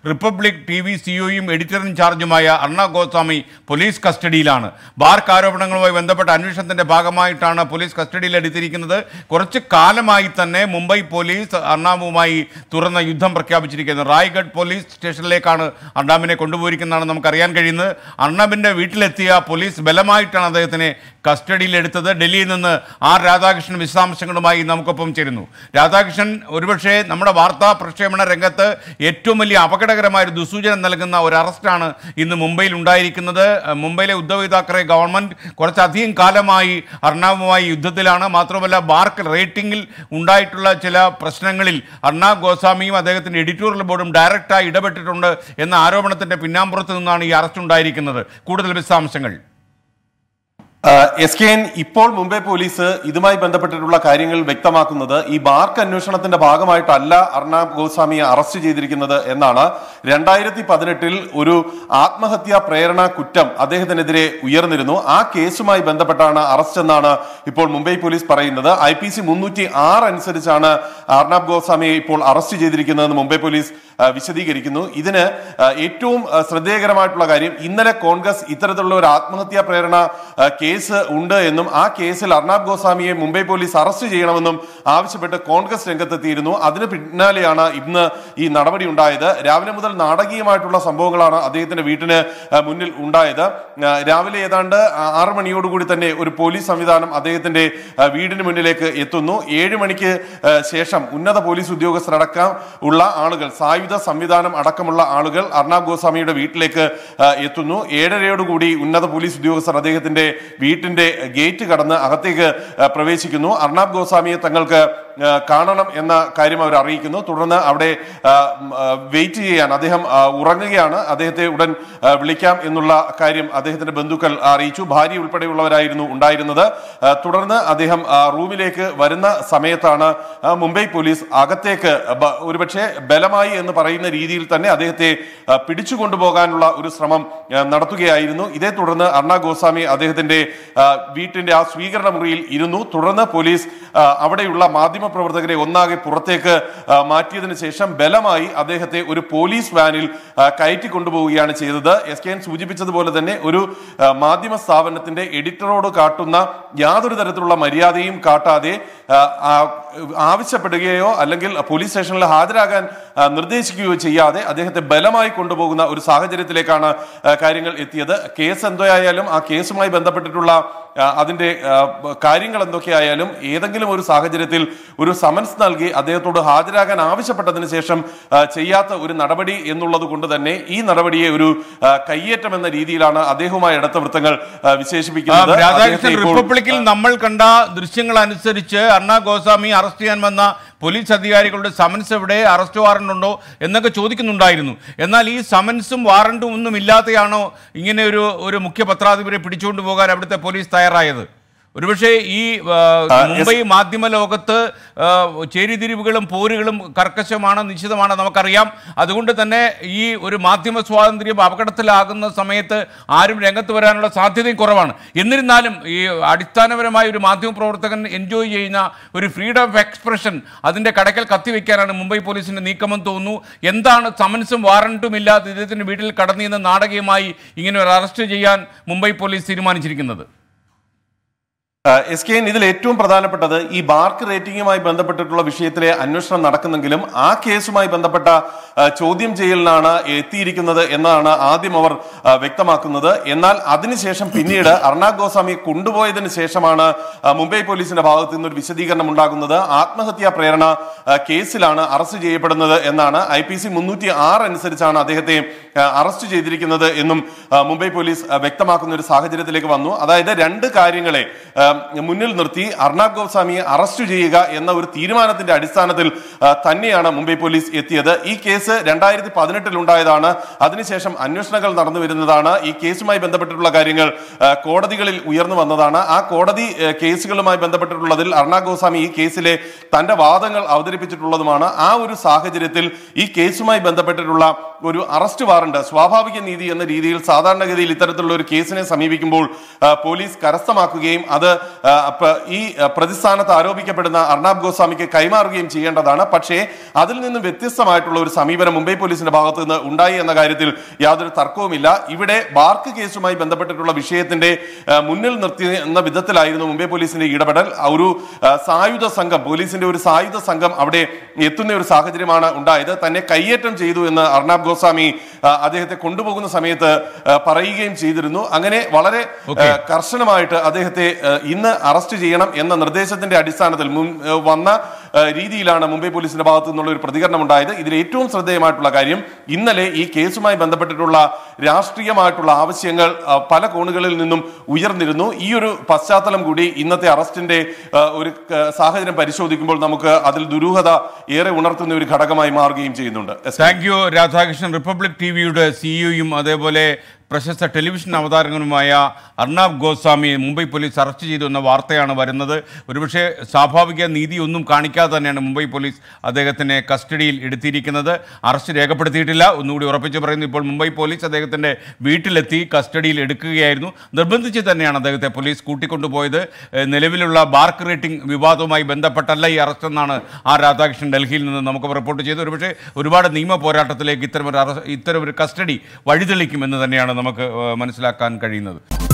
Republic T V സിഒയും editor ഇൻചാർജുമായ Arnab Goswami police കസ്റ്റഡിയിലാണ് ബാർക്ക് ആരോപണങ്ങളുമായി ബന്ധപ്പെട്ട അന്വേഷണത്തിന്റെ ഭാഗമായിട്ടാണ് പോലീസ് കസ്റ്റഡിയിൽ എടുത്തിരിക്കുന്നത് കുറച്ച് കാലമായി തന്നെ മുംബൈ പോലീസ് അർണാബുമായി തുറന്ന യുദ്ധം പ്രഖ്യാപിച്ചിരിക്കുന്നത് റായ്ഗഡ് പോലീസ് സ്റ്റേഷനിലേക്കാണ് അർണാബിനെ കൊണ്ടുപോയിരിക്കുന്നതാണ് നമുക്കറിയാൻ കഴിയുന്നത് അർണാബിന്റെ വീട്ടിലെത്തിയ പോലീസ് ബലമായിട്ടാണ് അദ്ദേഹത്തിനെ കസ്റ്റഡിയിൽ എടുത്തത് ഡൽഹിയിൽ നിന്ന് ആർ രാധാകൃഷ്ണൻ വിശദാംശങ്ങളുമായി നമുക്കൊപ്പം ചേരുന്നു രാധാകൃഷ്ണൻ ഒരുപക്ഷെ നമ്മുടെ വാർത്താ പ്രക്ഷേപണ രംഗത്ത് ഏറ്റവും വലിയ അപകടകരമായ ഒരു ദുസൂചന നൽകുന്ന ഒരു അറസ്റ്റാണ് ഇന്ന് മുംബൈയിൽ ഉണ്ടായിരിക്കുന്നത് അഹ് മുംബൈയിലെ ഉദ്ധവ് താക്കറെ ഗവൺമെന്റ് കുറച്ചധികം കാലമായി അർണാബുമായി യുദ്ധത്തിലാണ് മാത്രമല്ല ബാർക്ക് റേറ്റിംഗിൽ ഉണ്ടായിട്ടുള്ള ചില പ്രശ്നങ്ങളിൽ അർണാബ് ഗോസ്വാമിയും അദ്ദേഹത്തിന്റെ എഡിറ്റോറിയൽ ബോർഡും ഡയറക്റ്റായി ഇടപെട്ടിട്ടുണ്ട് എന്ന ആരോപണത്തിന്റെ പിന്നാമ്പുറത്ത് നിന്നാണ് ഈ അറസ്റ്റ് ഉണ്ടായിരിക്കുന്നത് കൂടുതൽ വിശദാംശങ്ങൾ എസ് കെ എൻ ഇപ്പോൾ മുംബൈ പോലീസ് ഇതുമായി ബന്ധപ്പെട്ടിട്ടുള്ള കാര്യങ്ങൾ വ്യക്തമാക്കുന്നത് ഈ ബാർക്ക് അന്വേഷണത്തിന്റെ ഭാഗമായിട്ടല്ല അർണാബ് ഗോസ്വാമിയെ അറസ്റ്റ് ചെയ്തിരിക്കുന്നത് എന്നാണ് രണ്ടായിരത്തി പതിനെട്ടിൽ ഒരു ആത്മഹത്യാ പ്രേരണ കുറ്റം അദ്ദേഹത്തിനെതിരെ ഉയർന്നിരുന്നു ആ കേസുമായി ബന്ധപ്പെട്ടാണ് അറസ്റ്റ് എന്നാണ് ഇപ്പോൾ മുംബൈ പോലീസ് പറയുന്നത് ഐ പി സി മുന്നൂറ്റി ആറ് അനുസരിച്ചാണ് അർണാബ് ഗോസ്വാമിയെ ഇപ്പോൾ അറസ്റ്റ് ചെയ്തിരിക്കുന്നതെന്ന് മുംബൈ പോലീസ് ആ, വിശദീകരിക്കുന്നു ഇതിന് ആ, ഏറ്റവും ആ, ശ്രദ്ധേയകരമായിട്ടുള്ള കാര്യം ഇന്നലെ കോൺഗ്രസ് ഇത്തരത്തിലുള്ള ഒരു ആത്മഹത്യാ പ്രേരണ ആ, കേസ് ഉണ്ട് എന്നും ആ കേസിൽ അർണാബ് ഗോസ്വാമിയെ മുംബൈ പോലീസ് അറസ്റ്റ് ചെയ്യണമെന്നും ആവശ്യപ്പെട്ട് കോൺഗ്രസ് രംഗത്തെത്തിയിരുന്നു അതിന് പിന്നാലെയാണ് ഇന്ന് ഈ നടപടി ഉണ്ടായത് രാവിലെ മുതൽ നാടകീയമായിട്ടുള്ള സംഭവങ്ങളാണ് അദ്ദേഹത്തിന്റെ വീട്ടിന് ആ, മുന്നിൽ ഉണ്ടായത് ആ, രാവിലെ ഏതാണ്ട് ആ- ആറ് മണിയോടുകൂടി തന്നെ ഒരു പോലീസ് സംവിധാനം അദ്ദേഹത്തിന്റെ ആ, വീടിന് മുന്നിലേക്ക് എത്തുന്നു ഏഴ് മണിക്ക് ആ, ശേഷം ഉന്നത പോലീസ് ഉദ്യോഗസ്ഥരടക്കം ഉള്ള ആളുകൾ സായുധ സംവിധാനം അടക്കമുള്ള ആളുകൾ അർണാബ് ഗോസ്വാമിയുടെ വീട്ടിലേക്ക് ആ, എത്തുന്നു ഏഴരയോടുകൂടി ഉന്നത പോലീസ് ഉദ്യോഗസ്ഥർ അദ്ദേഹത്തിന്റെ വീട്ടിന്റെ ഗേറ്റ് കടന്ന് അകത്തേക്ക് ആ, പ്രവേശിക്കുന്നു അർണാബ് ഗോസ്വാമിയെ തങ്ങൾക്ക് ആ, കാണണം എന്ന കാര്യം അവർ അറിയിക്കുന്നു തുടർന്ന് അവിടെ ആ, ഉം, ആ, വെയിറ്റ് ചെയ്യാൻ അദ്ദേഹം ആ, ഉറങ്ങുകയാണ് അദ്ദേഹത്തെ ഉടൻ ആ, വിളിക്കാം എന്നുള്ള കാര്യം അദ്ദേഹത്തിന്റെ ബന്ധുക്കൾ അറിയിച്ചു ഭാര്യ ഉൾപ്പെടെയുള്ളവരായിരുന്നു ഉണ്ടായിരുന്നത് ആ, തുടർന്ന് അദ്ദേഹം ആ, റൂമിലേക്ക് വരുന്ന സമയത്താണ് ആ, മുംബൈ പോലീസ് അകത്തേക്ക് ബ- ഒരുപക്ഷെ ബലമായി എന്ന് പറയുന്ന രീതിയിൽ തന്നെ അദ്ദേഹത്തെ ആ, പിടിച്ചു കൊണ്ടുപോകാനുള്ള ഒരു ശ്രമം ആ, നടത്തുകയായിരുന്നു ഇതേ തുടർന്ന് അർണ ഗോസ്വാമി അദ്ദേഹത്തിന്റെ ആ, വീട്ടിന്റെ ആ സ്വീകരണ മുറിയിൽ ഇരുന്നു തുടർന്ന് പോലീസ് ആ, അവിടെയുള്ള മാധ്യമ പ്രവർത്തകരെ ഒന്നാകെ പുറത്തേക്ക് ആ, മാറ്റിയതിനു ശേഷം ബലമായി അദ്ദേഹത്തെ ഒരു പോലീസ് വാനിൽ ആ, കയറ്റി കൊണ്ടുപോവുകയാണ് ചെയ്തത് എസ് കെ എൻ സൂചിപ്പിച്ചതുപോലെ തന്നെ ഒരു ആ, മാധ്യമ സ്ഥാപനത്തിന്റെ എഡിറ്ററോട് കാട്ടുന്ന യാതൊരു തരത്തിലുള്ള മര്യാദയും കാട്ടാതെ ആ, ആ, ആവശ്യപ്പെടുകയോ അല്ലെങ്കിൽ പോലീസ് സ്റ്റേഷനിൽ ഹാജരാകാൻ ആ, നിർദ്ദേശിക്കുകയോ ചെയ്യാതെ അദ്ദേഹത്തെ ബലമായി കൊണ്ടുപോകുന്ന ഒരു സാഹചര്യത്തിലേക്കാണ് ആ, കാര്യങ്ങൾ എത്തിയത് കേസ് എന്തോയായാലും ആ കേസുമായി ബന്ധപ്പെട്ടിട്ടുള്ള ആ, അതിന്റെ ആ, ബ- കാര്യങ്ങൾ എന്തൊക്കെയായാലും ഏതെങ്കിലും ഒരു സാഹചര്യത്തിൽ ഒരു സമൻസ് നൽകി അദ്ദേഹത്തോട് ഹാജരാകാൻ ആവശ്യപ്പെട്ടതിന് ശേഷം ആ, ചെയ്യാത്ത ഒരു നടപടി എന്നുള്ളത് കൊണ്ട് തന്നെ ഈ നടപടിയെ ഒരു ആ, കയ്യേറ്റം എന്ന രീതിയിലാണ് അദ്ദേഹവുമായി അടുത്ത വൃത്തങ്ങൾ ആ, വിശേഷിപ്പിക്കുന്നത് രാധാകൃഷ്ണൻ അദ്ദേഹത്തെ ഇപ്പോൾ- റിപ്പബ്ലിക്കിൽ നമ്മൾ കണ്ട ദൃശ്യങ്ങൾ അനുസരിച്ച് അർണ ഗോസ്വാമി അറസ്റ്റ് ചെയ്യാൻ വന്ന പോലീസ് അധികാരികളുടെ സമൻസ് എവിടെ അറസ്റ്റ് വാറണ്ട് ഉണ്ടോ എന്നൊക്കെ ചോദിക്കുന്നുണ്ടായിരുന്നു എന്നാൽ ഈ സമൻസും വാറണ്ടും ഒന്നും ഇല്ലാതെയാണോ ഇങ്ങനെ ഒരു ഒരു മുഖ്യ പത്രാധിപരെ പിടിച്ചുകൊണ്ട് പോകാൻ അവിടുത്തെ പോലീസ് തയ്യാറായത് ഒരുപക്ഷെ ഈ ആ, മുംബൈ മാധ്യമ ലോകത്ത് ആ, ചേരിതിരിവുകളും പോരുകളും കർക്കശമാണ് നിശ്ചിതമാണ് നമുക്കറിയാം അതുകൊണ്ട് തന്നെ ഈ ഒരു മാധ്യമ സ്വാതന്ത്ര്യം അപകടത്തിലാകുന്ന സമയത്ത് ആരും രംഗത്ത് വരാനുള്ള സാധ്യതയും കുറവാണ് എന്നിരുന്നാലും ഈ അടിസ്ഥാനപരമായ ഒരു മാധ്യമ പ്രവർത്തകൻ എൻജോയ് ചെയ്യുന്ന ഒരു ഫ്രീഡം ഓഫ് എക്സ്പ്രഷൻ അതിൻ്റെ കടക്കൽ കത്തിവെക്കാനാണ് മുംബൈ പോലീസിന്റെ നീക്കമെന്ന് തോന്നുന്നു എന്താണ് സമൻസും വാറണ്ടും ഇല്ലാതെ ഇദ്ദേഹത്തിന്റെ വീട്ടിൽ കടന്നു ചെന്ന് നാടകീയമായി ഇങ്ങനെ ഒരു അറസ്റ്റ് ചെയ്യാൻ മുംബൈ പോലീസ് തീരുമാനിച്ചിരിക്കുന്നത് എസ് കെ എൻ ഇതിൽ ഏറ്റവും പ്രധാനപ്പെട്ടത് ഈ ബാർക്ക് റേറ്റിംഗുമായി ബന്ധപ്പെട്ടിട്ടുള്ള വിഷയത്തിലെ അന്വേഷണം നടക്കുന്നെങ്കിലും ആ കേസുമായി ബന്ധപ്പെട്ട ആ, ചോദ്യം ചെയ്യലിനാണ് എത്തിയിരിക്കുന്നത് എന്നാണ് ആദ്യം അവർ ആ, വ്യക്തമാക്കുന്നത് എന്നാൽ അതിനുശേഷം പിന്നീട് അർണാബ് ഗോസ്വാമിയെ കൊണ്ടുപോയതിനു ശേഷമാണ് ആ, മുംബൈ പോലീസിന്റെ ഭാഗത്തു നിന്ന് ഒരു വിശദീകരണം ഉണ്ടാകുന്നത് ആത്മഹത്യാ പ്രേരണ ആ, കേസിലാണ് അറസ്റ്റ് ചെയ്യപ്പെടുന്നത് എന്നാണ് ഐ പി സി മുന്നൂറ്റി ആറ് അനുസരിച്ചാണ് അദ്ദേഹത്തെ ആ, അറസ്റ്റ് ചെയ്തിരിക്കുന്നത് എന്നും ആ, മുംബൈ പോലീസ് ആ, വ്യക്തമാക്കുന്ന ഒരു സാഹചര്യത്തിലേക്ക് വന്നു അതായത് രണ്ട് കാര്യങ്ങളെ ആ, മുന്നിൽ നിർത്തി അർണാബ് ഗോസ്വാമിയെ അറസ്റ്റ് ചെയ്യുക എന്ന ഒരു തീരുമാനത്തിന്റെ അടിസ്ഥാനത്തിൽ ആ, തന്നെയാണ് മുംബൈ പോലീസ് എത്തിയത് ഈ കേസ് രണ്ടായിരത്തി പതിനെട്ടിൽ ഉണ്ടായതാണ് അതിനുശേഷം അന്വേഷണങ്ങൾ നടന്നു വരുന്നതാണ് ഈ കേസുമായി ബന്ധപ്പെട്ടിട്ടുള്ള കാര്യങ്ങൾ ആ, കോടതികളിൽ ഉയർന്നു വന്നതാണ് ആ കോടതി ആ, കേസുകളുമായി ബന്ധപ്പെട്ടിട്ടുള്ളതിൽ അർണാബ് ഗോസ്വാമി ഈ കേസിലെ തന്റെ വാദങ്ങൾ അവതരിപ്പിച്ചിട്ടുള്ളതുമാണ് ആ ഒരു സാഹചര്യത്തിൽ ഈ കേസുമായി ബന്ധപ്പെട്ടിട്ടുള്ള ഒരു അറസ്റ്റ് വാറണ്ട് സ്വാഭാവിക നീതി എന്ന രീതിയിൽ സാധാരണഗതിയിൽ ഇത്തരത്തിലുള്ള ഒരു കേസിനെ സമീപിക്കുമ്പോൾ ആ, പോലീസ് കരസ്ഥമാക്കുകയും അത് ആ, പ- ഈ ആ, പ്രതിസ്ഥാനത്ത് ആരോപിക്കപ്പെടുന്ന അർണാബ് ഗോസ്വാമിക്ക് കൈമാറുകയും ചെയ്യേണ്ടതാണ് പക്ഷേ അതിൽ നിന്ന് വ്യത്യസ്തമായിട്ടുള്ള ഒരു സമീപനം മുംബൈ പോലീസിന്റെ ഭാഗത്ത് നിന്ന് ഉണ്ടായി എന്ന കാര്യത്തിൽ യാതൊരു തർക്കവുമില്ല ഇവിടെ ബാർക്ക് കേസുമായി ബന്ധപ്പെട്ടിട്ടുള്ള വിഷയത്തിന്റെ ആ, മുന്നിൽ നിർത്തി എന്ന വിധത്തിലായിരുന്നു മുംബൈ പോലീസിന്റെ ഇടപെടൽ ഒരു ആ, സായുധ സംഘം പോലീസിന്റെ ഒരു സായുധ സംഘം അവിടെ എത്തുന്ന ഒരു സാഹചര്യമാണ് ഉണ്ടായത് തന്നെ കയ്യേറ്റം ചെയ്തു എന്ന് അർണാബ് ഗോസ്വാമി ആ, അദ്ദേഹത്തെ കൊണ്ടുപോകുന്ന സമയത്ത് ആ, പറയുകയും ചെയ്തിരുന്നു അങ്ങനെ വളരെ ആ, കർശനമായിട്ട് അദ്ദേഹത്തെ ആ, ഇന്ന് അറസ്റ്റ് ചെയ്യണം എന്ന നിർദ്ദേശത്തിന്റെ അടിസ്ഥാനത്തിൽ മുൻ ആ, വന്ന ആ, രീതിയിലാണ് മുംബൈ പോലീസിന്റെ ഭാഗത്തു നിന്നുള്ള ഒരു പ്രതികരണം ഉണ്ടായത് ഇതിൽ ഏറ്റവും ശ്രദ്ധേയമായിട്ടുള്ള കാര്യം ഇന്നലെ ഈ കേസുമായി ബന്ധപ്പെട്ടിട്ടുള്ള രാഷ്ട്രീയമായിട്ടുള്ള ആവശ്യങ്ങൾ ആ, പല കോണുകളിൽ നിന്നും ഉയർന്നിരുന്നു ഈ ഒരു പശ്ചാത്തലം കൂടി ഇന്നത്തെ അറസ്റ്റിന്റെ ആ, ഒരു ആ, സാഹചര്യം പരിശോധിക്കുമ്പോൾ നമുക്ക് അതിൽ ദുരൂഹത ഏറെ ഉണർത്തുന്ന ഒരു ഘടകമായി മാറുകയും ചെയ്യുന്നുണ്ട് yes. Thank you Radhakrishnan Republic T വിയുടെ സിഇഒയും അതേപോലെ പ്രശസ്ത ടെലിവിഷൻ അവതാരകനുമായ അർണാബ് ഗോസ്വാമിയെ മുംബൈ പോലീസ് അറസ്റ്റ് ചെയ്തു എന്ന വാർത്തയാണ് വരുന്നത് ഒരുപക്ഷെ സ്വാഭാവിക നീതി ഒന്നും കാണിക്കാതെ തന്നെയാണ് മുംബൈ പോലീസ് അദ്ദേഹത്തിനെ കസ്റ്റഡിയിൽ എടുത്തിരിക്കുന്നത് അറസ്റ്റ് രേഖപ്പെടുത്തിയിട്ടില്ല ഒന്നുകൂടി ഉറപ്പിച്ച് പറയുന്നു ഇപ്പോൾ മുംബൈ പോലീസ് അദ്ദേഹത്തിൻ്റെ വീട്ടിലെത്തി കസ്റ്റഡിയിൽ എടുക്കുകയായിരുന്നു നിർബന്ധിച്ച് തന്നെയാണ് അദ്ദേഹത്തെ പോലീസ് കൂട്ടിക്കൊണ്ടുപോയത് ഏഹ് നിലവിലുള്ള ബാർക്ക് റേറ്റിംഗ് വിവാദവുമായി ബന്ധപ്പെട്ടല്ല ഈ അറസ്റ്റ് എന്നാണ് ആർ രാധാകൃഷ്ണൻ ഡൽഹിയിൽ നിന്ന് നമുക്ക് റിപ്പോർട്ട് ചെയ്തത് ഒരുപക്ഷെ ഒരുപാട് നിയമ പോരാട്ടത്തിലേക്ക് ഇത്തരം ഒരു അറ- ഇത്തരം ഒരു കസ്റ്റഡി വഴിതെളിക്കുമെന്ന് തന്നെയാണ് നമുക്ക് ഏഹ് മനസ്സിലാക്കാൻ കഴിയുന്നത്